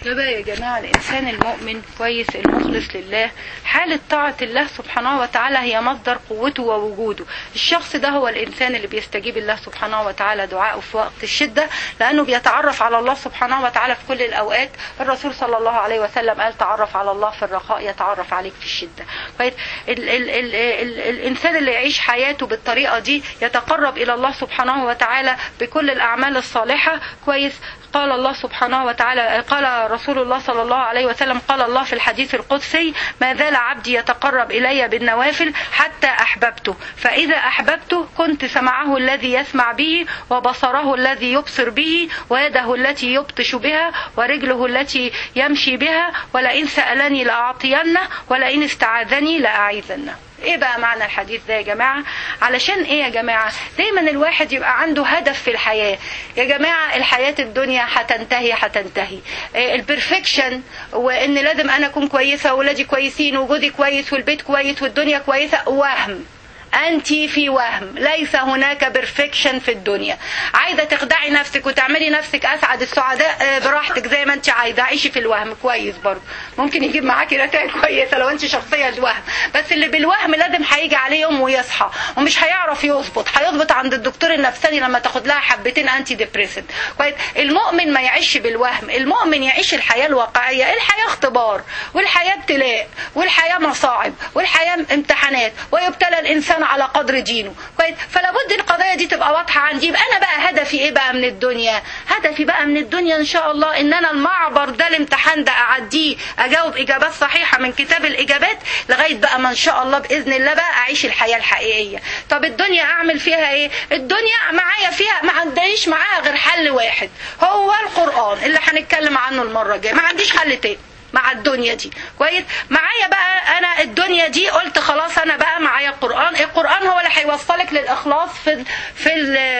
ده بقى يا جماعة الإنسان المؤمن كويس المخلص لله حالة طاعة الله سبحانه وتعالى هي مصدر قوته ووجوده الشخص ده هو الإنسان اللي بيستجيب الله سبحانه وتعالى دعائه في وقت الشدة لأنه بيتعرف على الله سبحانه وتعالى في كل الأوقات الرسول صلى الله عليه وسلم قال تعرف على الله في الرخاء يتعرف عليك في الشدة ال ال ال ال ال الإنسان اللي يعيش حياته بالطريقة دي يتقرب إلى الله سبحانه وتعالى بكل الأعمال الصالحة كويس قال الله سبحانه وتعالى قال رسول الله صلى الله عليه وسلم قال الله في الحديث القدسي ما زال عبدي يتقرب إلي بالنوافل حتى أحببته فإذا أحببته كنت سمعه الذي يسمع به وبصره الذي يبصر به ويده التي يبطش بها ورجله التي يمشي بها ولئن سألني لأعطينه ولئن استعاذني لأعيذنه ايه بقى معنى الحديث ده يا جماعة علشان ايه يا جماعة دايما الواحد يبقى عنده هدف في الحياة يا جماعة الحياة الدنيا هتنتهي هتنتهي إيه البرفكشن وان لازم انا اكون كويسة واولادي كويسين وجودي كويس والبيت كويس والدنيا كويسة وهم أنت في وهم ليس هناك بيرفكشن في الدنيا عايزة تخدعي نفسك وتعملي نفسك أسعد السعداء براحتك زي ما أنت عايزة عيشي في الوهم كويس برضه ممكن يجيب معاكي نتائج كويسة لو أنت شخصية الوهم بس اللي بالوهم لازم هيجي عليه يوم ويصحى ومش هيعرف يظبط هيظبط عند الدكتور النفساني لما تاخد لها حبتين أنتي ديبريسنت كويس المؤمن ما يعيش بالوهم المؤمن يعيش الحياة الواقعية الحياة اختبار والحياة ابتلاء والحياة مصاعب والحياة امتحانات ويبتلى الإنسان على قدر دينه كويس فلا بد القضيه دي تبقى واضحه عندي يبقى انا بقى هدفي ايه بقى من الدنيا هدفي بقى من الدنيا ان شاء الله ان انا المعبر ده الامتحان ده اعديه اجاوب اجابات صحيحه من كتاب الاجابات لغايه بقى ما ان شاء الله باذن الله بقى اعيش الحياه الحقيقيه طب الدنيا اعمل فيها ايه الدنيا معايا فيها ما عنديش معاها غير حل واحد هو القران اللي هنتكلم عنه المره الجايه ما عنديش حل تاني مع الدنيا دي كويس معايا بقى انا الدنيا دي قلت خلاص انا بقى معايا القران القران هو اللي هيوصلك للاخلاص في في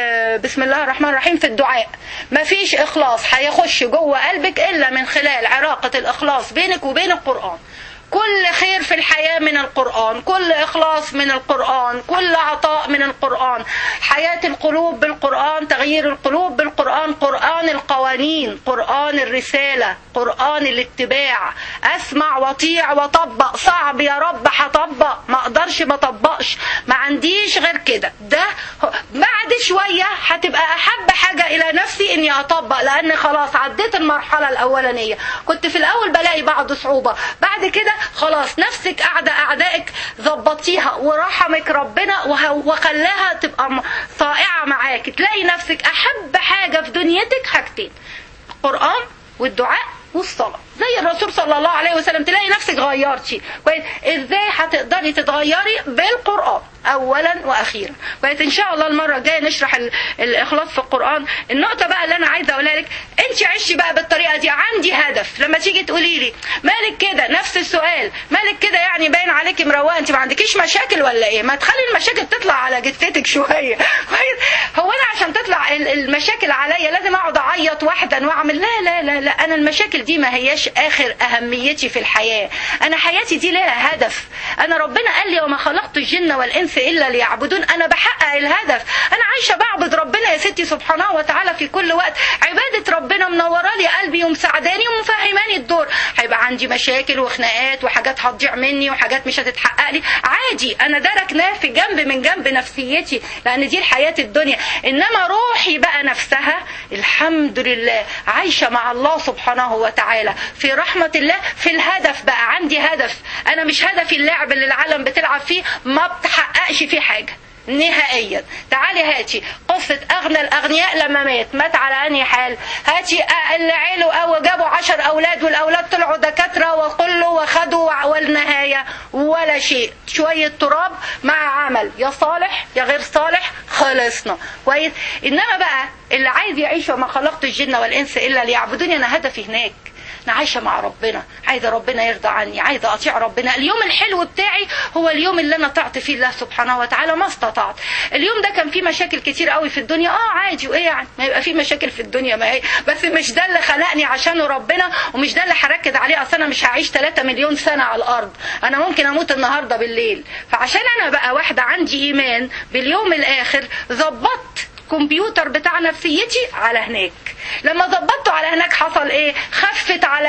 بسم الله الرحمن الرحيم في الدعاء مفيش اخلاص هيخش جوه قلبك الا من خلال علاقه الاخلاص بينك وبين القران كل خير في الحياة من القرآن كل إخلاص من القرآن كل عطاء من القرآن حياة القلوب بالقرآن تغيير القلوب بالقرآن قرآن القوانين قرآن الرسالة قرآن الاتباع أسمع وطيع وطبق صعب يا رب هطبق ما أقدرش ما طبقش ما عنديش غير كده ده بعد شوية هتبقى أحب حاجة إلى نفسي إني أطبق لأن خلاص عديت المرحلة الأولانية كنت في الأول بلاقي بعض صعوبة بعد كده خلاص نفسك قاعدة أعدائك ظبطيها ورحمك ربنا وخلاها تبقى طائعة معاك تلاقي نفسك أحب حاجة في دنيتك حاجتين القرآن والدعاء والصلاة زي الرسول صلى الله عليه وسلم تلاقي نفسك غيرتي كويس ازاي هتقدري تتغيري بالقرآن اولا واخيرا كويس ان شاء الله المره الجايه نشرح ال- الاخلاص في القران النقطه بقى اللي انا عايزه اقولها لك انت عشتي بقى بالطريقه دي عندي هدف لما تيجي تقولي لي مالك كده نفس السؤال مالك كده يعني باين عليكي مروقه انت ما عندكيش مشاكل ولا ايه ما تخلي المشاكل تطلع على جثتك شويه كويس هو انا عشان تطلع ال- المشاكل عليا لازم اقعد اعيط واحدا واعمل لا لا لا لا انا المشاكل دي ما هياش اخر اهميتي في الحياه انا حياتي دي لها هدف انا ربنا قال لي وما خلقت الجن والانس الا ليعبدون انا بحقق الهدف انا عايشه بعبد ربنا يا ستي سبحانه وتعالى في كل وقت عباده ربنا منوره لي قلبي ومساعداني ومفهماني الدور هيبقى عندي مشاكل وخناقات وحاجات هتضيع مني وحاجات مش هتتحقق لي عادي انا ده ركناه في جنب من جنب نفسيتي لان دي الحياه الدنيا انما روحي بقى نفسها الحمد لله عايشه مع الله سبحانه وتعالى في رحمه الله في الهدف بقى عندي هدف انا مش هدفي اللعب اللي العالم بتلعب فيه ما بتحققش فيه حاجه نهائيا تعالي هاتي قصة أغنى الأغنياء لما مات مات على أنهي حال هاتي اللي عيلوا أو جابوا عشر أولاد والأولاد طلعوا دكاترة وقلوا وخدوا والنهاية ولا شيء شوية تراب مع عمل يا صالح يا غير صالح خلصنا كويس إنما بقى اللي عايز يعيش وما خلقت الجن والإنس إلا ليعبدوني أنا هدفي هناك انا عايشه مع ربنا عايزه ربنا يرضى عني عايزه اطيع ربنا اليوم الحلو بتاعي هو اليوم اللي انا طعت فيه الله سبحانه وتعالى ما استطعت اليوم ده كان فيه مشاكل كتير قوي في الدنيا اه عادي وايه يعني ما يبقى فيه مشاكل في الدنيا ما هي بس مش ده اللي خلقني عشانه ربنا ومش ده اللي هركز عليه اصل انا مش هعيش 3 مليون سنه على الارض انا ممكن اموت النهارده بالليل فعشان انا بقى واحده عندي ايمان باليوم الاخر ظبطت الكمبيوتر بتاع نفسيتي على هناك لما ظبطته على هناك حصل ايه خفت عليا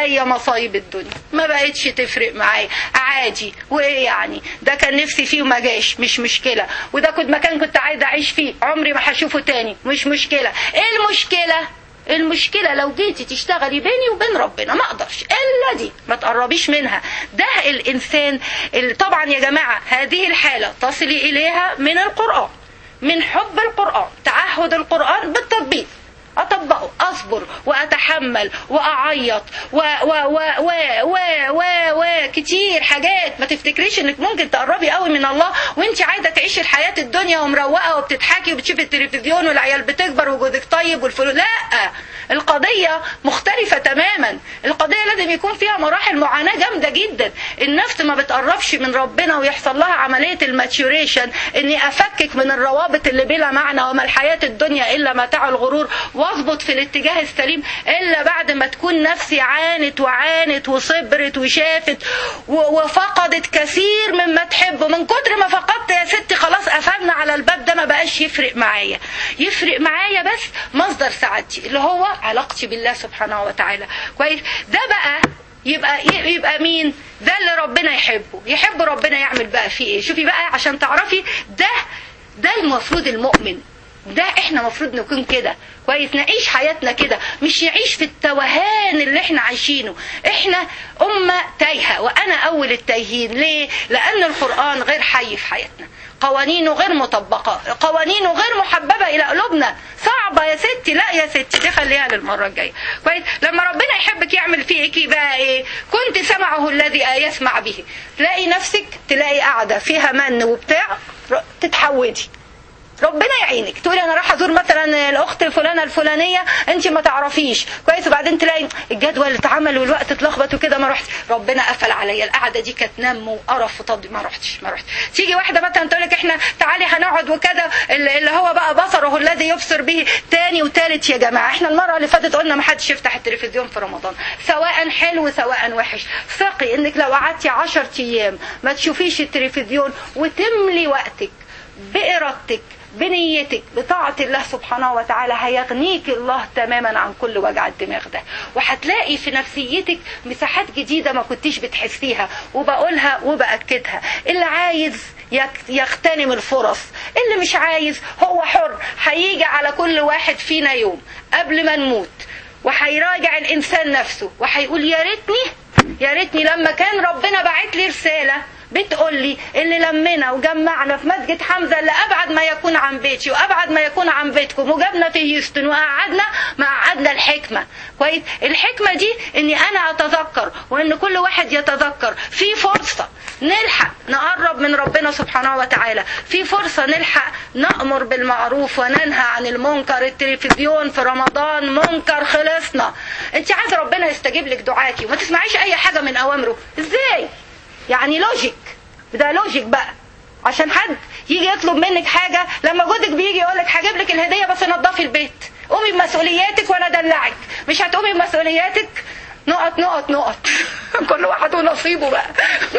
عليا مصايب الدنيا ما بقتش تفرق معايا عادي وايه يعني ده كان نفسي فيه وما جاش مش مشكله وده كنت مكان كنت عايزه اعيش فيه عمري ما هشوفه تاني مش مشكله ايه المشكله المشكلة لو جيتي تشتغلي بيني وبين ربنا ما اقدرش الا دي ما تقربيش منها ده الانسان اللي طبعا يا جماعة هذه الحالة تصلي اليها من القرآن من حب القرآن تعهد القرآن بالتطبيق اطبقه اصبر واتحمل واعيط و و و و و و و كتير حاجات ما تفتكريش انك ممكن تقربي قوي من الله وانت عايزه تعيشي الحياه الدنيا ومروقه وبتضحكي وبتشوفي التلفزيون والعيال بتكبر وجوزك طيب والفلوس لا القضيه مختلفه تماما القضيه لازم يكون فيها مراحل معاناه جامده جدا النفس ما بتقربش من ربنا ويحصل لها عمليه الماتيوريشن اني افكك من الروابط اللي بلا معنى وما الحياه الدنيا الا متاع الغرور واظبط في الاتجاه السليم الا بعد ما تكون نفسي عانت وعانت وصبرت وشافت وفقدت كثير مما تحبه من كتر ما فقدت يا ستي خلاص قفلنا على الباب ده ما بقاش يفرق معايا يفرق معايا بس مصدر سعادتي اللي هو علاقتي بالله سبحانه وتعالى كويس ده بقى يبقى يبقى مين ده اللي ربنا يحبه يحب ربنا يعمل بقى فيه ايه شوفي بقى عشان تعرفي ده ده المفروض المؤمن ده احنا مفروض نكون كده كويس نعيش حياتنا كده مش نعيش في التوهان اللي احنا عايشينه احنا أمة تايهة وأنا أول التايهين ليه؟ لأن القرآن غير حي في حياتنا قوانينه غير مطبقة قوانينه غير محببة إلى قلوبنا صعبة يا ستي لا يا ستي دي خليها للمرة الجاية كويس لما ربنا يحبك يعمل فيكي بقى ايه كنت سمعه الذي يسمع به تلاقي نفسك تلاقي قاعدة فيها من وبتاع تتحودي ربنا يعينك تقولي انا راح ازور مثلا الاخت فلانه الفلانيه انت ما تعرفيش كويس وبعدين تلاقي الجدول اتعمل والوقت اتلخبط وكده ما رحتش ربنا قفل عليا القعده دي كانت نم وقرف وطب ما رحتش ما رحتش تيجي واحده مثلا تقول لك احنا تعالي هنقعد وكذا اللي هو بقى بصره الذي يبصر به تاني وتالت يا جماعه احنا المره اللي فاتت قلنا ما حدش يفتح التلفزيون في رمضان سواء حلو سواء وحش ثقي انك لو قعدتي 10 ايام ما تشوفيش التلفزيون وتملي وقتك بإرادتك بنيتك بطاعة الله سبحانه وتعالى هيغنيك الله تماما عن كل وجع الدماغ ده وهتلاقي في نفسيتك مساحات جديدة ما كنتيش بتحسيها وبقولها وبأكدها اللي عايز يغتنم الفرص اللي مش عايز هو حر هيجي على كل واحد فينا يوم قبل ما نموت وهيراجع الإنسان نفسه وهيقول يا ريتني يا ريتني لما كان ربنا باعت لي رسالة بتقول لي اللي لمنا وجمعنا في مسجد حمزه اللي ابعد ما يكون عن بيتي وابعد ما يكون عن بيتكم وجبنا في هيوستن وقعدنا ما قعدنا الحكمه كويس الحكمه دي اني انا اتذكر وان كل واحد يتذكر في فرصه نلحق نقرب من ربنا سبحانه وتعالى في فرصة نلحق نأمر بالمعروف وننهى عن المنكر التلفزيون في رمضان منكر خلصنا انت عايزة ربنا يستجيب لك دعاكي وما تسمعيش اي حاجة من اوامره ازاي يعني لوجيك ده لوجيك بقى عشان حد يجي يطلب منك حاجة لما جوزك بيجي يقول لك هجيب لك الهدية بس نضفي البيت قومي بمسؤولياتك وانا ادلعك مش هتقومي بمسؤولياتك نقط نقط نقط كل واحد ونصيبه بقى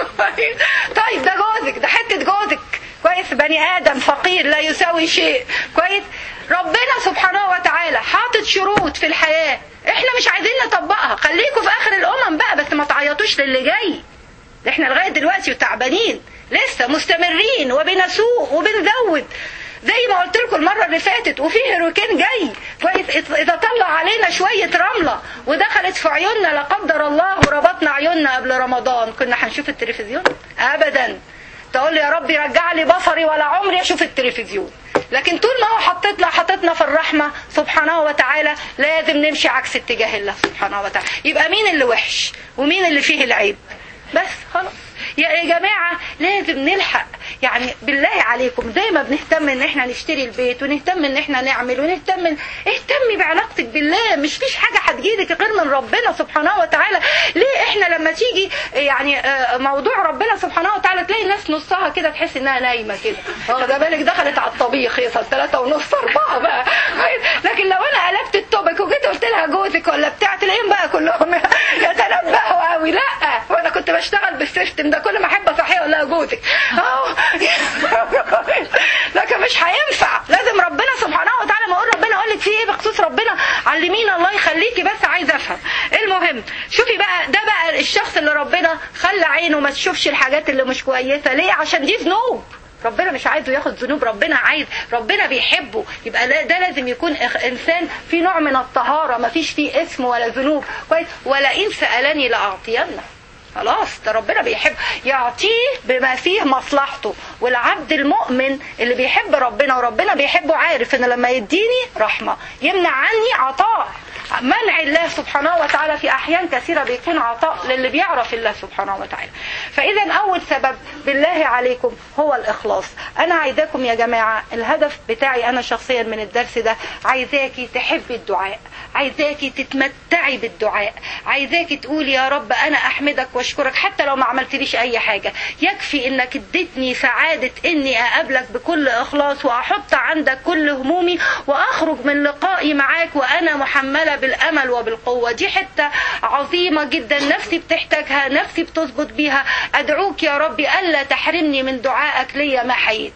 طيب ده جوزك ده حتة جوزك كويس بني ادم فقير لا يساوي شيء كويس ربنا سبحانه وتعالى حاطط شروط في الحياة احنا مش عايزين نطبقها خليكم في اخر الامم بقى بس ما تعيطوش للي جاي احنا لغايه دلوقتي وتعبانين لسه مستمرين وبنسوق وبنزود زي ما قلت لكم المره اللي فاتت وفي هيروكين جاي كويس اذا طلع علينا شويه رمله ودخلت في عيوننا لا قدر الله وربطنا عيوننا قبل رمضان كنا هنشوف التلفزيون ابدا تقول لي يا رب رجع لي بصري ولا عمري اشوف التلفزيون لكن طول ما هو حطتنا حطتنا في الرحمه سبحانه وتعالى لازم نمشي عكس اتجاه الله سبحانه وتعالى يبقى مين اللي وحش ومين اللي فيه العيب بس خلاص يا جماعة لازم نلحق يعني بالله عليكم زي ما بنهتم ان احنا نشتري البيت ونهتم ان احنا نعمل ونهتم اهتمي بعلاقتك بالله مش فيش حاجة هتجيلك غير من ربنا سبحانه وتعالى ليه احنا لما تيجي يعني موضوع ربنا سبحانه وتعالى تلاقي الناس نصها كده تحس انها نايمة كده واخده بالك دخلت على الطبيخ يصل ثلاثة ونص اربعة بقى لكن لو انا قلبت التوبك وجيت قلت لها جوزك ولا بتاع تلاقيهم بقى كلهم يتنبهوا قوي لا وانا كنت بشتغل بالسيستم ده كل ما احب اصحيه اقول لها جوزك لكن مش هينفع لازم ربنا سبحانه وتعالى ما اقول ربنا اقول لك في ايه بخصوص ربنا علمينا الله يخليكي بس عايزه افهم المهم شوفي بقى الشخص اللي ربنا خلى عينه ما تشوفش الحاجات اللي مش كويسه ليه عشان دي ذنوب ربنا مش عايزه ياخد ذنوب ربنا عايز ربنا بيحبه يبقى ده, ده لازم يكون إخ- انسان في نوع من الطهاره ما فيش فيه اسم ولا ذنوب كويس ولئن سالني لاعطينه خلاص ده ربنا بيحب يعطيه بما فيه مصلحته والعبد المؤمن اللي بيحب ربنا وربنا بيحبه عارف ان لما يديني رحمه يمنع عني عطاء منع الله سبحانه وتعالى في احيان كثيره بيكون عطاء للي بيعرف الله سبحانه وتعالى فاذا اول سبب بالله عليكم هو الاخلاص انا عايزاكم يا جماعه الهدف بتاعي انا شخصيا من الدرس ده عايزاكي تحبي الدعاء عايزاكي تتمتعي بالدعاء عايزاكي تقولي يا رب انا احمدك واشكرك حتى لو ما عملتليش اي حاجه يكفي انك اديتني سعاده اني اقابلك بكل اخلاص واحط عندك كل همومي واخرج من لقائي معاك وانا محمله بالامل وبالقوه دي حته عظيمه جدا نفسي بتحتاجها نفسي بتظبط بيها ادعوك يا ربي الا تحرمني من دعائك ليا ما حييت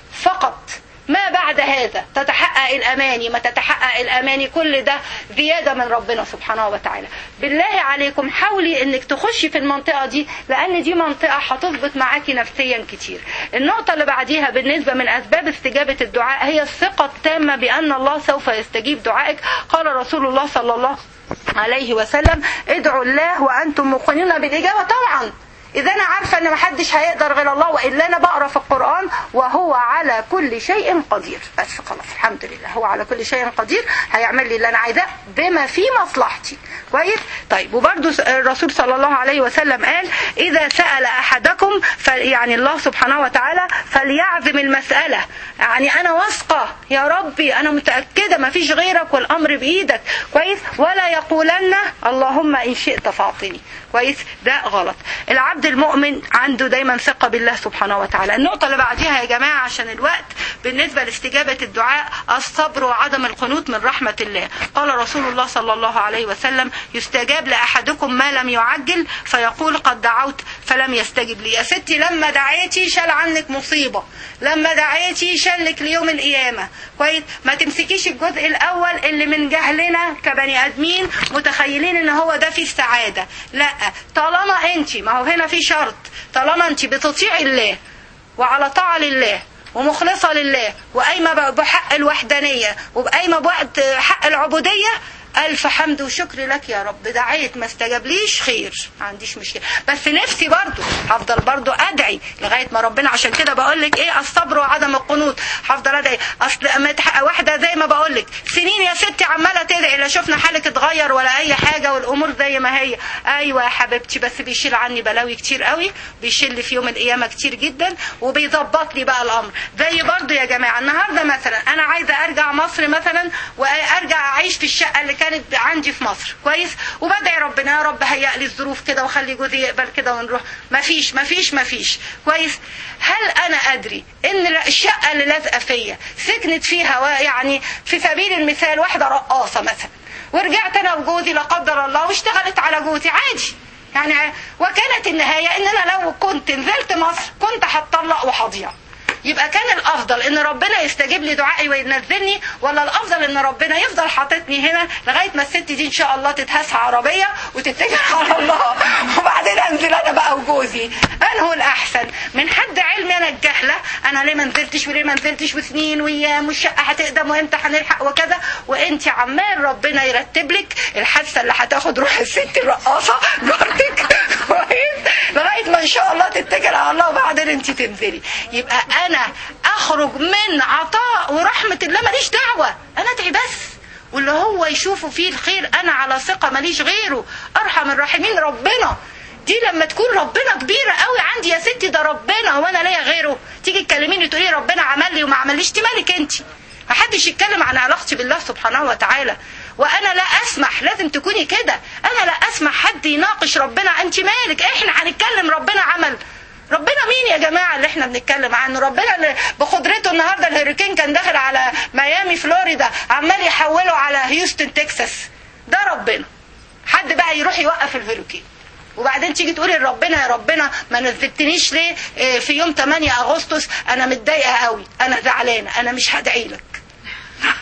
فقط ما بعد هذا تتحقق الاماني ما تتحقق الاماني كل ده زياده من ربنا سبحانه وتعالى بالله عليكم حاولي انك تخشي في المنطقه دي لان دي منطقه هتظبط معاكي نفسيا كتير النقطه اللي بعديها بالنسبه من اسباب استجابه الدعاء هي الثقه التامه بان الله سوف يستجيب دعائك قال رسول الله صلى الله عليه وسلم ادعوا الله وانتم موقنون بالاجابه طبعا إذا أنا عارفة إن محدش هيقدر غير الله وإلا أنا بقرا في القرآن وهو على كل شيء قدير بس خلاص الحمد لله هو على كل شيء قدير هيعمل لي اللي أنا عايزاه بما في مصلحتي كويس طيب وبرده الرسول صلى الله عليه وسلم قال إذا سأل أحدكم يعني الله سبحانه وتعالى فليعزم المسألة يعني أنا واثقة يا ربي أنا متأكدة ما فيش غيرك والأمر بإيدك كويس ولا يقولن اللهم إن شئت فاعطني كويس ده غلط العبد المؤمن عنده دايما ثقة بالله سبحانه وتعالى النقطة اللي بعديها يا جماعة عشان الوقت بالنسبة لاستجابة الدعاء الصبر وعدم القنوط من رحمة الله قال رسول الله صلى الله عليه وسلم يستجاب لأحدكم ما لم يعجل فيقول قد دعوت فلم يستجب لي يا ستي لما دعيتي شال عنك مصيبة لما دعيتي شالك ليوم القيامة كويس ما تمسكيش الجزء الأول اللي من جهلنا كبني آدمين متخيلين ان هو ده فيه السعادة لا طالما انت ما هو هنا في شرط طالما انت بتطيعي الله وعلى طاعة لله ومخلصة لله وقايمة بحق الوحدانية وقايمة بوقت حق العبودية ألف حمد وشكر لك يا رب دعيت ما استجابليش خير ما عنديش مشكلة بس نفسي برضو هفضل برضو أدعي لغاية ما ربنا عشان كده بقول لك إيه الصبر وعدم القنوط هفضل أدعي أصل واحدة زي ما بقول لك سنين يا ستي عمالة تدعي لا شفنا حالك اتغير ولا أي حاجة والأمور زي ما هي أيوة يا حبيبتي بس بيشيل عني بلاوي كتير قوي بيشيل لي في يوم القيامة كتير جدا وبيظبط لي بقى الأمر زي برضو يا جماعة النهاردة مثلا أنا عايزة أرجع مصر مثلا وأرجع أعيش في الشقة اللي كانت عندي في مصر كويس وبدعي ربنا يا رب هيئ لي الظروف كده وخلي جوزي يقبل كده ونروح مفيش مفيش مفيش كويس هل انا ادري ان الشقه اللي لازقه فيا سكنت فيها يعني في سبيل المثال واحده رقاصه مثلا ورجعت انا وجوزي لا قدر الله واشتغلت على جوزي عادي يعني وكانت النهايه ان انا لو كنت نزلت مصر كنت هتطلق وهضيع يبقى كان الافضل ان ربنا يستجيب لي دعائي وينزلني ولا الافضل ان ربنا يفضل حاططني هنا لغايه ما الست دي ان شاء الله تتهس عربيه وتتكل على الله وبعدين انزل انا بقى وجوزي انه الاحسن من حد علمي انا الجهله انا ليه ما نزلتش وليه ما نزلتش وسنين وايام والشقه هتقدم وامتى هنلحق وكذا وانت عمال ربنا يرتب لك الحادثه اللي هتاخد روح الست الرقاصه جارتك كويس لغايه ما ان شاء الله تتكل على الله وبعدين انت تنزلي يبقى انا اخرج من عطاء ورحمة الله ماليش دعوة انا ادعي بس واللي هو يشوفه فيه الخير انا على ثقة ماليش غيره ارحم الراحمين ربنا دي لما تكون ربنا كبيرة قوي عندي يا ستي ده ربنا وانا ليا غيره تيجي تكلميني تقولي ربنا عمل لي وما عمليش دي مالك انت محدش يتكلم عن علاقتي بالله سبحانه وتعالى وانا لا اسمح لازم تكوني كده انا لا اسمح حد يناقش ربنا انت مالك احنا هنتكلم ربنا عمل ربنا مين يا جماعة اللي احنا بنتكلم عنه ربنا اللي بقدرته النهاردة الهurricane كان داخل على ميامي فلوريدا عمال يحوله على هيوستن تكساس ده ربنا حد بقى يروح يوقف الهurricane وبعدين تيجي تقولي لربنا يا ربنا ما نزلتنيش ليه في يوم 8 اغسطس انا متضايقه قوي انا زعلانه انا مش هدعي لك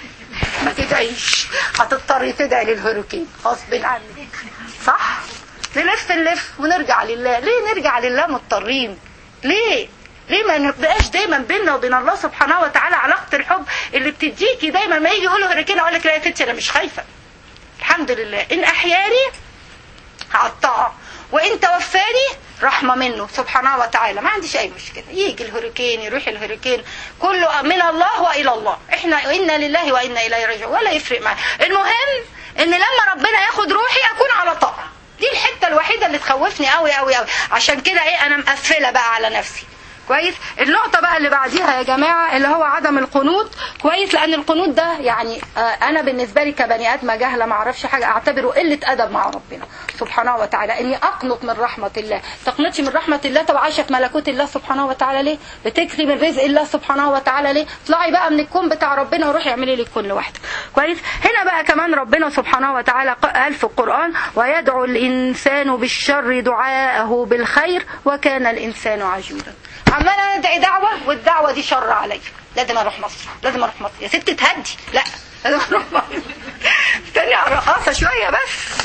ما تدعيش هتضطري تدعي للهurricane غصب عنك صح نلف نلف ونرجع لله ليه نرجع لله مضطرين ليه ليه ما نبقاش دايما بيننا وبين الله سبحانه وتعالى علاقه الحب اللي بتديكي دايما ما يجي يقولوا هريكين اقول لك لا يا ستي انا مش خايفه الحمد لله ان احياني على الطاعه وان توفاني رحمه منه سبحانه وتعالى ما عنديش اي مشكله يجي الهريكين يروح الهريكين كله من الله والى الله احنا انا لله وانا اليه راجعون ولا يفرق معايا المهم ان لما ربنا ياخد روحي اكون على طاعه دي الحته الوحيده اللي تخوفني قوي قوي قوي عشان كده ايه انا مقفله بقى على نفسي كويس النقطة بقى اللي بعديها يا جماعة اللي هو عدم القنوط كويس لأن القنوط ده يعني آه أنا بالنسبة لي كبني آدمة جاهلة ما أعرفش حاجة أعتبره قلة أدب مع ربنا سبحانه وتعالى إني أقنط من رحمة الله تقنطش من رحمة الله طب عايشة في ملكوت الله سبحانه وتعالى ليه بتكري من رزق الله سبحانه وتعالى ليه اطلعي بقى من الكون بتاع ربنا وروحي اعملي لي الكون لوحدك كويس هنا بقى كمان ربنا سبحانه وتعالى قال في القرآن ويدعو الإنسان بالشر دعاءه بالخير وكان الإنسان عجولا عمال انا ادعي دعوه والدعوه دي شر عليا لازم اروح مصر لازم اروح مصر يا ست تهدي لا لازم اروح مصر استني على الرقاصه شويه بس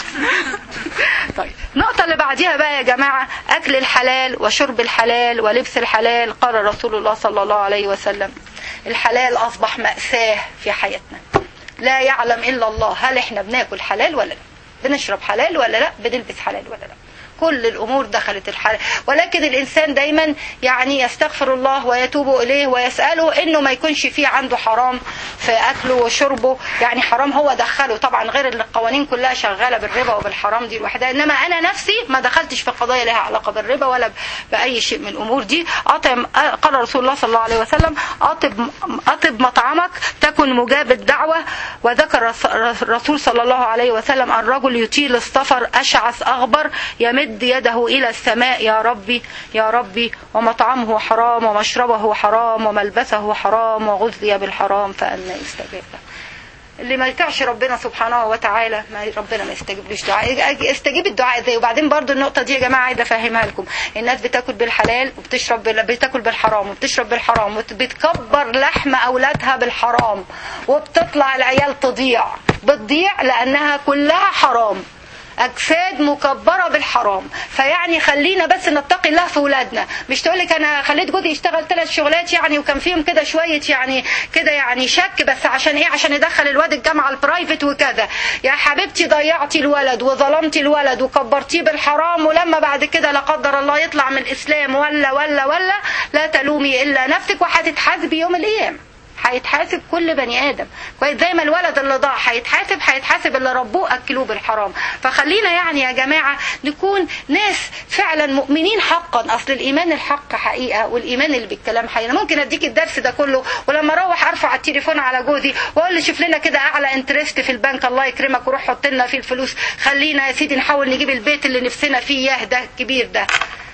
طيب النقطة اللي بعديها بقى يا جماعة أكل الحلال وشرب الحلال ولبس الحلال قال رسول الله صلى الله عليه وسلم الحلال أصبح مأساة في حياتنا لا يعلم إلا الله هل إحنا بناكل حلال ولا لا بنشرب حلال ولا لا بنلبس حلال ولا لا كل الامور دخلت الحلال ولكن الانسان دايما يعني يستغفر الله ويتوب اليه ويساله انه ما يكونش فيه عنده حرام في اكله وشربه يعني حرام هو دخله طبعا غير اللي القوانين كلها شغاله بالربا وبالحرام دي لوحدها انما انا نفسي ما دخلتش في قضايا لها علاقه بالربا ولا باي شيء من الامور دي اطعم قال رسول الله صلى الله عليه وسلم اطب اطب مطعمك تكن مجاب الدعوه وذكر الرسول صلى الله عليه وسلم الرجل يطيل السفر اشعث اغبر يمد يمد يده إلى السماء يا ربي يا ربي ومطعمه حرام ومشربه حرام وملبسه حرام وغذي بالحرام فأنا يستجاب له اللي ما يطيعش ربنا سبحانه وتعالى ما ربنا ما يستجيبلوش دعاء استجيب الدعاء ازاي وبعدين برضو النقطة دي يا جماعة عايزة افهمها لكم الناس بتاكل بالحلال وبتشرب بال... بتاكل بالحرام وبتشرب بالحرام وبتكبر لحم اولادها بالحرام وبتطلع العيال تضيع بتضيع لانها كلها حرام اجساد مكبره بالحرام فيعني خلينا بس نتقي الله في اولادنا مش تقول لك انا خليت جوزي يشتغل ثلاث شغلات يعني وكان فيهم كده شويه يعني كده يعني شك بس عشان ايه عشان يدخل الواد الجامعه البرايفت وكذا يا حبيبتي ضيعتي الولد وظلمتي الولد وكبرتيه بالحرام ولما بعد كده لا قدر الله يطلع من الاسلام ولا ولا ولا لا تلومي الا نفسك وهتتحاسبي يوم القيامه هيتحاسب كل بني ادم كويس زي ما الولد اللي ضاع هيتحاسب هيتحاسب اللي ربوه اكلوه بالحرام فخلينا يعني يا جماعه نكون ناس فعلا مؤمنين حقا اصل الايمان الحق حقيقه والايمان اللي بالكلام حقيقه ممكن اديك الدرس ده كله ولما اروح ارفع التليفون على جوزي واقول له شوف لنا كده اعلى انترست في البنك الله يكرمك وروح حط لنا فيه الفلوس خلينا يا سيدي نحاول نجيب البيت اللي نفسنا فيه ياه ده الكبير ده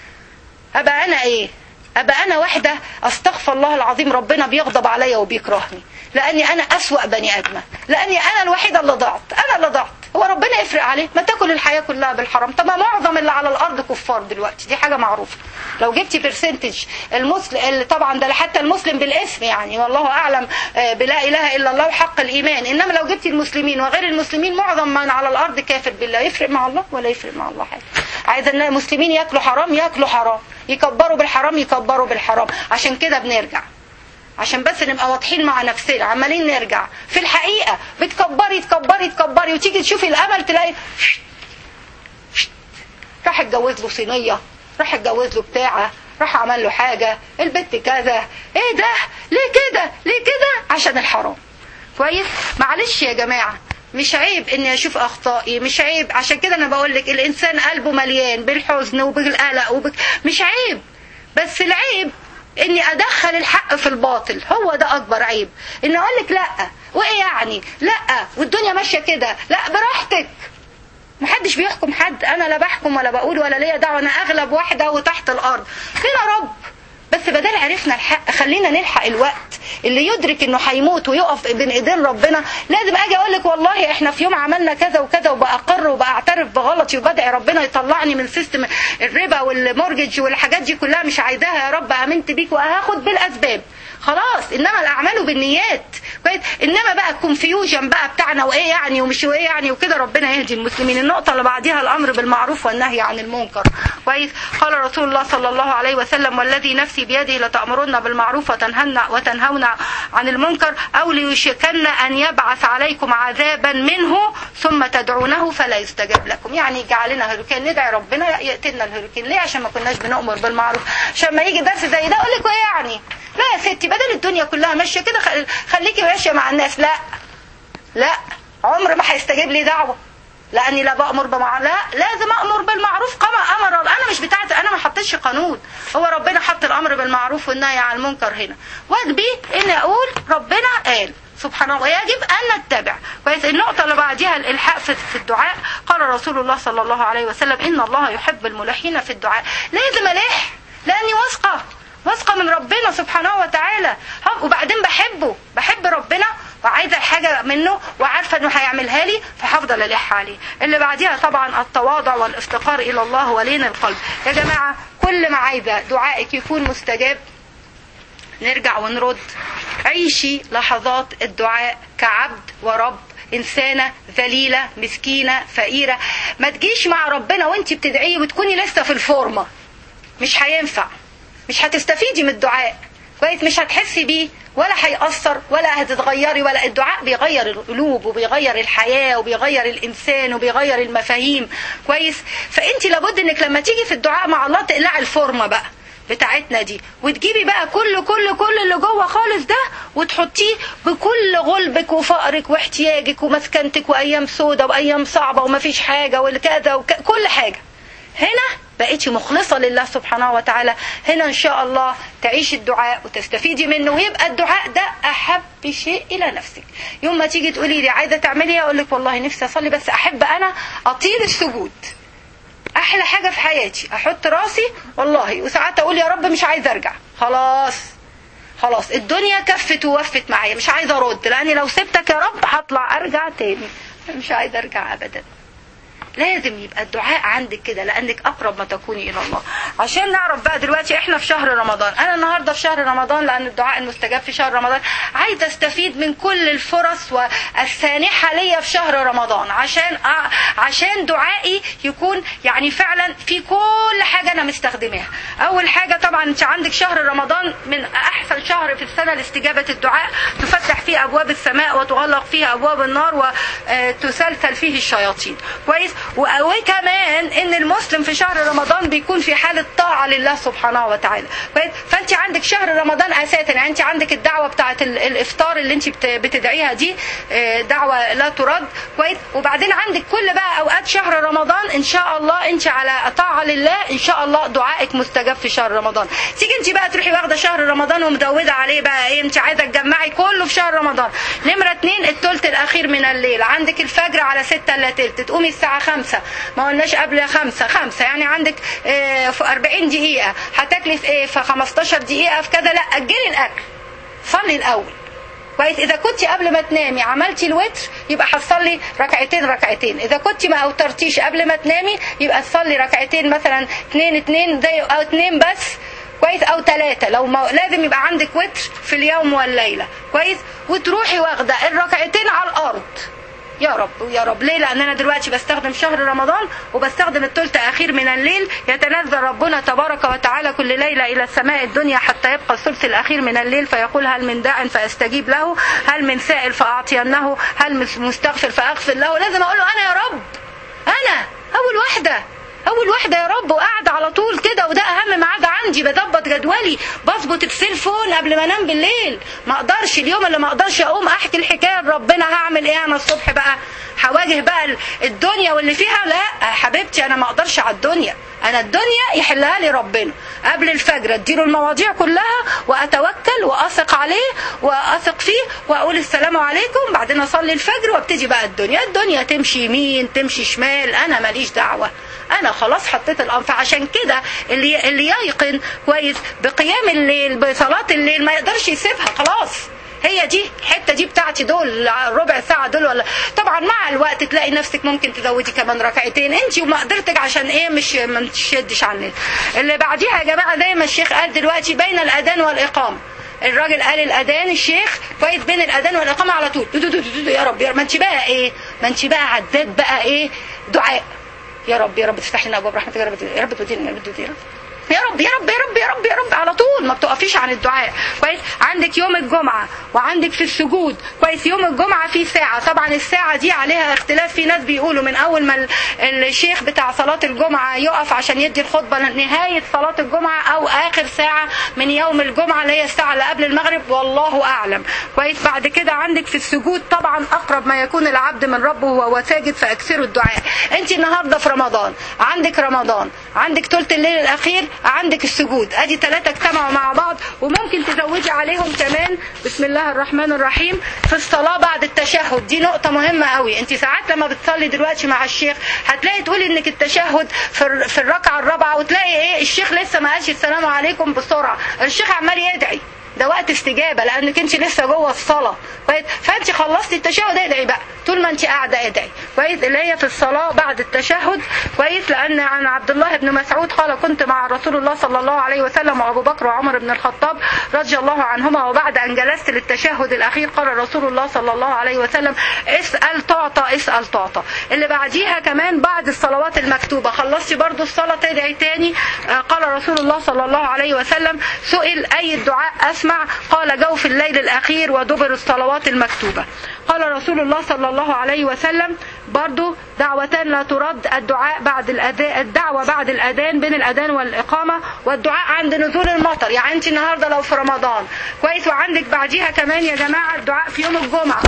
ابقى انا ايه ابقى انا واحده استغفر الله العظيم ربنا بيغضب عليا وبيكرهني لاني انا اسوا بني ادمه لاني انا الوحيده اللي ضعت انا اللي ضعت هو ربنا يفرق عليه ما تاكل الحياه كلها بالحرام طب معظم اللي على الارض كفار دلوقتي دي حاجه معروفه لو جبتي برسنتج المسلم طبعا ده حتى المسلم بالاسم يعني والله اعلم بلا اله الا الله وحق الايمان انما لو جبتي المسلمين وغير المسلمين معظم من على الارض كافر بالله يفرق مع الله ولا يفرق مع الله حاجه عايز ان المسلمين ياكلوا حرام ياكلوا حرام يكبروا بالحرام يكبروا بالحرام عشان كده بنرجع عشان بس نبقى واضحين مع نفسنا عمالين نرجع في الحقيقه بتكبري تكبري تكبري وتيجي تشوفي الامل تلاقي راح اتجوز له صينيه راح اتجوز له بتاعه راح عمل له حاجه البت كذا ايه ده ليه كده ليه كده عشان الحرام كويس معلش يا جماعه مش عيب اني اشوف اخطائي مش عيب عشان كده انا بقول لك الانسان قلبه مليان بالحزن وبالقلق وبك... مش عيب بس العيب اني ادخل الحق في الباطل هو ده اكبر عيب ان اقول لك لا وايه يعني لا والدنيا ماشيه كده لا براحتك محدش بيحكم حد انا لا بحكم ولا بقول ولا ليا دعوه انا اغلب واحده وتحت الارض فين رب بس بدل عرفنا الحق خلينا نلحق الوقت اللي يدرك انه هيموت ويقف بين ايدين ربنا لازم اجي اقول لك والله احنا في يوم عملنا كذا وكذا وباقر وباعترف بغلطي وبدعي ربنا يطلعني من سيستم الربا والمورجج والحاجات دي كلها مش عايزاها يا رب امنت بيك وهاخد بالاسباب خلاص انما الاعمال بالنيات كويس انما بقى الكونفيوجن بقى بتاعنا وايه يعني ومش وايه يعني وكده ربنا يهدي المسلمين النقطه اللي بعديها الامر بالمعروف والنهي عن المنكر كويس قال رسول الله صلى الله عليه وسلم والذي نفسي بيده لتامرن بالمعروف وتنهون وتنهون عن المنكر او ليشكن ان يبعث عليكم عذابا منه ثم تدعونه فلا يستجاب لكم يعني جعلنا هيروكين ندعي ربنا يقتلنا الهيروكين ليه عشان ما كناش بنؤمر بالمعروف عشان ما يجي درس زي ده اقول لك ايه يعني لا يا ستي بدل الدنيا كلها ماشيه كده خل- خليكي ماشيه مع الناس لا لا عمر ما هيستجيب لي دعوه لاني لا بامر بمعروف لا لازم امر بالمعروف كما امر انا مش بتاعت انا ما حطيتش قانون هو ربنا حط الامر بالمعروف والنهي عن المنكر هنا واجبي اني اقول ربنا قال سبحان الله ويجب ان نتبع كويس النقطه اللي بعديها الالحاق في في الدعاء قال رسول الله صلى الله عليه وسلم ان الله يحب الملحين في الدعاء لازم الح لاني واثقه واثقه من ربنا سبحانه وتعالى ها، وبعدين بحبه بحب ربنا وعايزه الحاجه منه وعارفه انه هيعملها لي فهفضل الح عليه اللي بعديها طبعا التواضع والافتقار الى الله ولين القلب يا جماعه كل ما عايزه دعائك يكون مستجاب نرجع ونرد عيشي لحظات الدعاء كعبد ورب إنسانة ذليلة مسكينة فقيرة ما تجيش مع ربنا وانت بتدعيه وتكوني لسه في الفورمة مش هينفع مش هتستفيدي من الدعاء كويس مش هتحسي بيه ولا هيأثر ولا هتتغيري ولا الدعاء بيغير القلوب وبيغير الحياة وبيغير الإنسان وبيغير المفاهيم كويس فأنت لابد إنك لما تيجي في الدعاء مع الله تقلعي الفورمة بقى بتاعتنا دي وتجيبي بقى كل كل كل اللي جوه خالص ده وتحطيه بكل غلبك وفقرك واحتياجك ومسكنتك وايام سودة وايام صعبه ومفيش حاجه والكذا وك... كل حاجه هنا بقيتي مخلصة لله سبحانه وتعالى هنا إن شاء الله تعيش الدعاء وتستفيدي منه ويبقى الدعاء ده أحب شيء إلى نفسك يوم ما تيجي تقولي لي عايزة تعملي ايه أقول لك والله نفسي أصلي بس أحب أنا أطيل السجود احلى حاجه في حياتي احط راسي والله وساعات اقول يا رب مش عايزه ارجع خلاص خلاص الدنيا كفت ووفت معايا مش عايزه ارد لاني لو سبتك يا رب هطلع ارجع تاني مش عايزه ارجع ابدا لازم يبقى الدعاء عندك كده لانك اقرب ما تكوني الى الله عشان نعرف بقى دلوقتي احنا في شهر رمضان انا النهارده في شهر رمضان لان الدعاء المستجاب في شهر رمضان عايزه استفيد من كل الفرص والسانحه ليا في شهر رمضان عشان أ... عشان دعائي يكون يعني فعلا في كل حاجه انا مستخدماها اول حاجه طبعا انت عندك شهر رمضان من احسن شهر في السنه لاستجابه الدعاء تفتح فيه ابواب السماء وتغلق فيه ابواب النار وتسلسل فيه الشياطين كويس وكمان ان المسلم في شهر رمضان بيكون في حاله طاعه لله سبحانه وتعالى كويس فانت عندك شهر رمضان اساسا يعني انت عندك الدعوه بتاعه الافطار اللي انت بتدعيها دي دعوه لا ترد كويس وبعدين عندك كل بقى اوقات شهر رمضان ان شاء الله انت على طاعه لله ان شاء الله دعائك مستجاب في شهر رمضان تيجي انت بقى تروحي واخده شهر رمضان ومدوده عليه بقى ايه انت عايزه تجمعي كله في شهر رمضان نمره اتنين الثلث الاخير من الليل عندك الفجر على ستة الا تلت تقومي الساعه خمسة ما قلناش قبل خمسة خمسة يعني عندك اه في 40 دقيقة هتاكلي في ايه في 15 دقيقة في كذا لا أجلي الأكل صلي الأول كويس إذا كنت قبل ما تنامي عملتي الوتر يبقى هتصلي ركعتين ركعتين إذا كنت ما أوترتيش قبل ما تنامي يبقى تصلي ركعتين مثلا اتنين اتنين زي أو اتنين بس كويس او ثلاثة لو ما لازم يبقى عندك وتر في اليوم والليلة كويس وتروحي واخدة الركعتين على الارض يا رب يا رب ليه لان انا دلوقتي بستخدم شهر رمضان وبستخدم الثلث الاخير من الليل يتنزل ربنا تبارك وتعالى كل ليله الى السماء الدنيا حتى يبقى الثلث الاخير من الليل فيقول هل من داع فاستجيب له هل من سائل فاعطينه هل من مستغفر فاغفر له لازم اقول له انا يا رب انا اول واحده اول واحده يا رب وقاعده على طول كده وده اهم ميعاد عندي بظبط جدولي بظبط السيلفون قبل ما انام بالليل ما اقدرش اليوم اللي ما اقدرش اقوم احكي الحكايه لربنا هعمل ايه انا الصبح بقى هواجه بقى الدنيا واللي فيها لا حبيبتي انا ما اقدرش على الدنيا انا الدنيا يحلها لي ربنا قبل الفجر اديله المواضيع كلها واتوكل واثق عليه واثق فيه واقول السلام عليكم بعدين اصلي الفجر وابتدي بقى الدنيا الدنيا تمشي يمين تمشي شمال انا ماليش دعوه انا خلاص حطيت الامر فعشان كده اللي اللي ييقن كويس بقيام الليل بصلاه الليل ما يقدرش يسيبها خلاص هي دي الحته دي بتاعتي دول ربع ساعه دول ولا طبعا مع الوقت تلاقي نفسك ممكن تزودي كمان ركعتين انت وما قدرتك عشان ايه مش ما تشدش عنك اللي بعديها يا جماعه زي ما الشيخ قال دلوقتي بين الاذان والاقامه الراجل قال الاذان الشيخ كويس بين الاذان والاقامه على طول دو دو دو دو دو يا رب يا رب ما انت بقى ايه ما انت بقى عداد بقى ايه دعاء يا رب يا رب تفتح لنا ابواب رحمتك يا رب يا رب تودينا يا رب تودينا يا رب يا رب يا رب يا رب يا رب على طول ما بتقفيش عن الدعاء كويس عندك يوم الجمعة وعندك في السجود كويس يوم الجمعة في ساعة طبعا الساعة دي عليها اختلاف في ناس بيقولوا من أول ما ال- الشيخ بتاع صلاة الجمعة يقف عشان يدي الخطبة نهاية صلاة الجمعة أو آخر ساعة من يوم الجمعة اللي هي الساعة اللي قبل المغرب والله أعلم كويس بعد كده عندك في السجود طبعا أقرب ما يكون العبد من ربه وهو ساجد فأكثروا الدعاء أنت النهاردة في رمضان عندك رمضان عندك ثلث الليل الأخير عندك السجود ادي ثلاثة اجتمعوا مع بعض وممكن تزودي عليهم كمان بسم الله الرحمن الرحيم في الصلاة بعد التشهد دي نقطة مهمة قوي انت ساعات لما بتصلي دلوقتي مع الشيخ هتلاقي تقولي انك التشهد في الر- في الركعة الرابعة وتلاقي ايه الشيخ لسه ما قالش السلام عليكم بسرعة الشيخ عمال يدعي ده وقت استجابة لانك انت لسه جوه الصلاة كويس فانت خلصتي التشهد ادعي بقى طول ما انت قاعدة ادعي كويس اللي هي في الصلاة بعد التشهد كويس لان عن عبد الله بن مسعود قال كنت مع رسول الله صلى الله عليه وسلم وابو بكر وعمر بن الخطاب رضي الله عنهما وبعد ان جلست للتشهد الاخير قال رسول الله صلى الله عليه وسلم اسأل تعطى اسأل تعطى اللي بعديها كمان بعد الصلوات المكتوبة خلصتي برضو الصلاة تدعي تاني آه، قال رسول الله صلى الله عليه وسلم سئل اي الدعاء اسمع قال جوف الليل الاخير ودبر الصلوات المكتوبة قال رسول الله صلى الله عليه وسلم برضو دعوتان لا ترد الدعاء بعد الأذان الدعوة بعد الأذان بين الأذان والإقامة والدعاء عند نزول المطر يعني أنت النهاردة لو في رمضان كويس وعندك بعديها كمان يا جماعة الدعاء في يوم الجمعة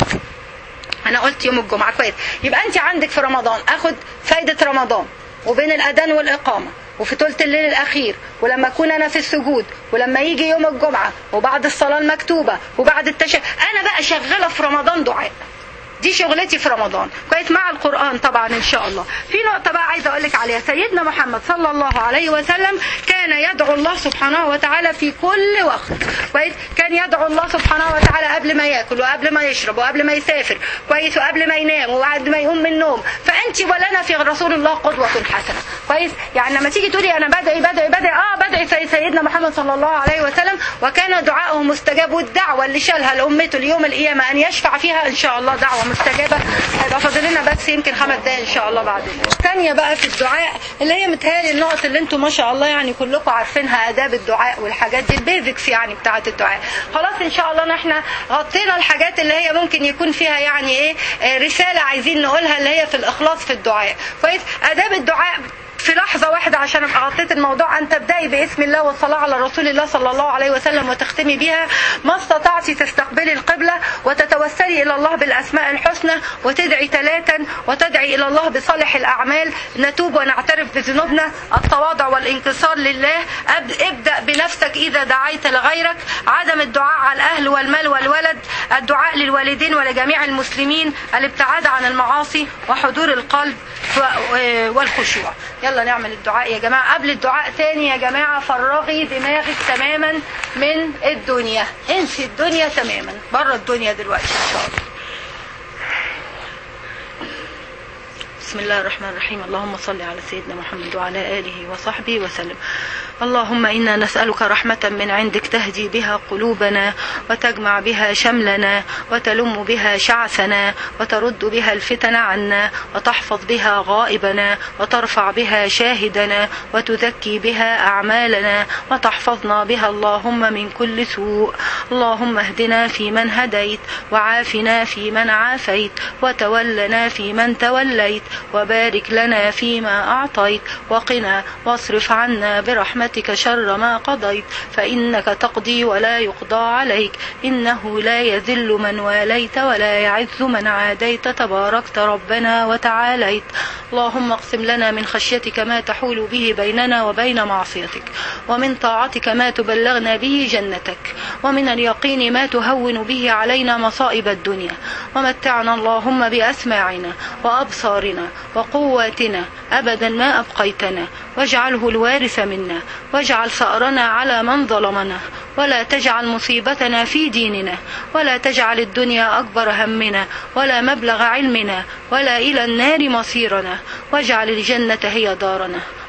انا قلت يوم الجمعه كويس يبقى انت عندك في رمضان اخد فايده رمضان وبين الاذان والاقامه وفي ثلث الليل الاخير ولما اكون انا في السجود ولما يجي يوم الجمعه وبعد الصلاه المكتوبه وبعد التشهد انا بقى شغاله في رمضان دعاء دي شغلتي في رمضان كويس مع القرآن طبعا إن شاء الله في نقطة بقى عايزة أقول لك عليها سيدنا محمد صلى الله عليه وسلم كان يدعو الله سبحانه وتعالى في كل وقت كويس كان يدعو الله سبحانه وتعالى قبل ما ياكل وقبل ما يشرب وقبل ما يسافر كويس وقبل ما ينام وبعد ما يقوم من النوم فأنت ولنا في رسول الله قدوة حسنة كويس يعني لما تيجي تقولي أنا بدعي بدعي بدعي آه بدعي زي سيدنا محمد صلى الله عليه وسلم وكان دعاؤه مستجاب والدعوة اللي شالها لأمته ليوم القيامة أن يشفع فيها إن شاء الله دعوة مستجابة هيبقى فاضل لنا بس يمكن خمس دقايق إن شاء الله بعدين الثانية بقى في الدعاء اللي هي متهيألي النقط اللي انتم ما شاء الله يعني كلكم عارفينها آداب الدعاء والحاجات دي البيزكس يعني بتاعة الدعاء خلاص إن شاء الله احنا غطينا الحاجات اللي هي ممكن يكون فيها يعني إيه آه، رسالة عايزين نقولها اللي هي في الإخلاص في الدعاء كويس آداب الدعاء في لحظة واحدة عشان ابقى غطيت الموضوع أن تبدأي باسم الله والصلاة على رسول الله صلى الله عليه وسلم وتختمي بها ما استطعتي تستقبلي القبلة وتتوسلي إلى الله بالأسماء الحسنى وتدعي ثلاثا وتدعي إلى الله بصالح الأعمال نتوب ونعترف بذنوبنا التواضع والانكسار لله أب- ابدأ بنفسك إذا دعيت لغيرك عدم الدعاء على الأهل والمال والولد الدعاء للوالدين ولجميع المسلمين الابتعاد عن المعاصي وحضور القلب و- والخشوع يلا نعمل الدعاء يا جماعة قبل الدعاء تاني يا جماعة فرغي دماغك تماما من الدنيا انسي الدنيا تماما بره الدنيا دلوقتي ان شاء الله بسم الله الرحمن الرحيم اللهم صل على سيدنا محمد وعلى آله وصحبه وسلم اللهم إنا نسألك رحمة من عندك تهدي بها قلوبنا وتجمع بها شملنا وتلم بها شعثنا وترد بها الفتن عنا وتحفظ بها غائبنا وترفع بها شاهدنا وتزكي بها أعمالنا وتحفظنا بها اللهم من كل سوء اللهم اهدنا فيمن هديت وعافنا فيمن عافيت وتولنا فيمن توليت وبارك لنا فيما أعطيت وقنا واصرف عنا برحمتك شر ما قضيت فإنك تقضي ولا يقضى عليك إنه لا يذل من واليت ولا يعز من عاديت تباركت ربنا وتعاليت اللهم اقسم لنا من خشيتك ما تحول به بيننا وبين معصيتك ومن طاعتك ما تبلغنا به جنتك ومن اليقين ما تهون به علينا مصائب الدنيا ومتعنا اللهم بأسماعنا وأبصارنا وقواتنا أبدا ما أبقيتنا واجعله الوارث منا واجعل ثأرنا على من ظلمنا ولا تجعل مصيبتنا في ديننا ولا تجعل الدنيا أكبر همنا ولا مبلغ علمنا ولا إلى النار مصيرنا واجعل الجنة هي دارنا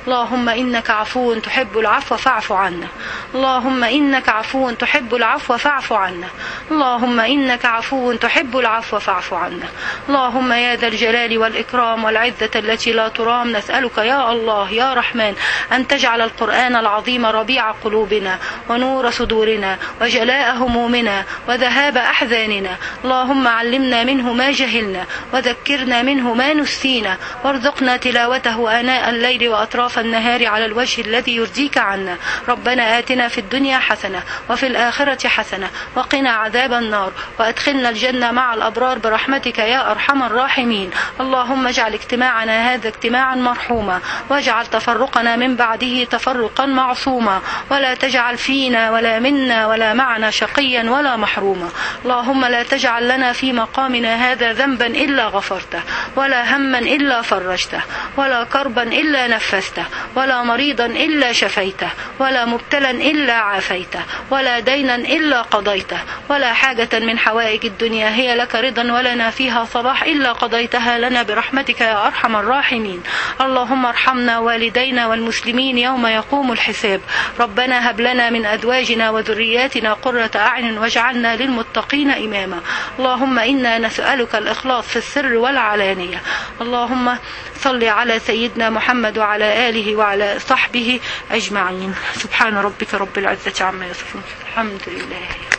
اللهم إنك عفو تحب العفو فاعف عنا اللهم إنك عفو تحب العفو فاعف عنا اللهم إنك عفو تحب العفو فاعف عنا اللهم يا ذا الجلال والإكرام والعزة التي لا ترام نسألك يا الله يا رحمن أن تجعل القرآن العظيم ربيع قلوبنا ونور صدورنا وجلاء همومنا وذهاب أحزاننا اللهم علمنا منه ما جهلنا وذكرنا منه ما نسينا وارزقنا تلاوته آناء الليل وأطراف النهار على الوجه الذي يرضيك عنا ربنا آتنا في الدنيا حسنة وفي الآخرة حسنة وقنا عذاب النار وأدخلنا الجنة مع الأبرار برحمتك يا أرحم الراحمين اللهم اجعل اجتماعنا هذا اجتماعا مرحوما واجعل تفرقنا من بعده تفرقا معصوما ولا تجعل فينا ولا منا ولا معنا شقيا ولا محروما اللهم لا تجعل لنا في مقامنا هذا ذنبا إلا غفرته ولا هما إلا فرجته ولا كربا إلا نفسته ولا مريضا إلا شفيته ولا مبتلا إلا عافيته ولا دينا إلا قضيته ولا حاجة من حوائج الدنيا هي لك رضا ولنا فيها صلاح إلا قضيتها لنا برحمتك يا أرحم الراحمين اللهم ارحمنا والدينا والمسلمين يوم يقوم الحساب ربنا هب لنا من أزواجنا وذرياتنا قرة أعين واجعلنا للمتقين إماما اللهم إنا نسألك الإخلاص في السر والعلانية اللهم صل على سيدنا محمد وعلى آله وعلى صحبه أجمعين سبحان ربك رب العزة عما يصفون الحمد لله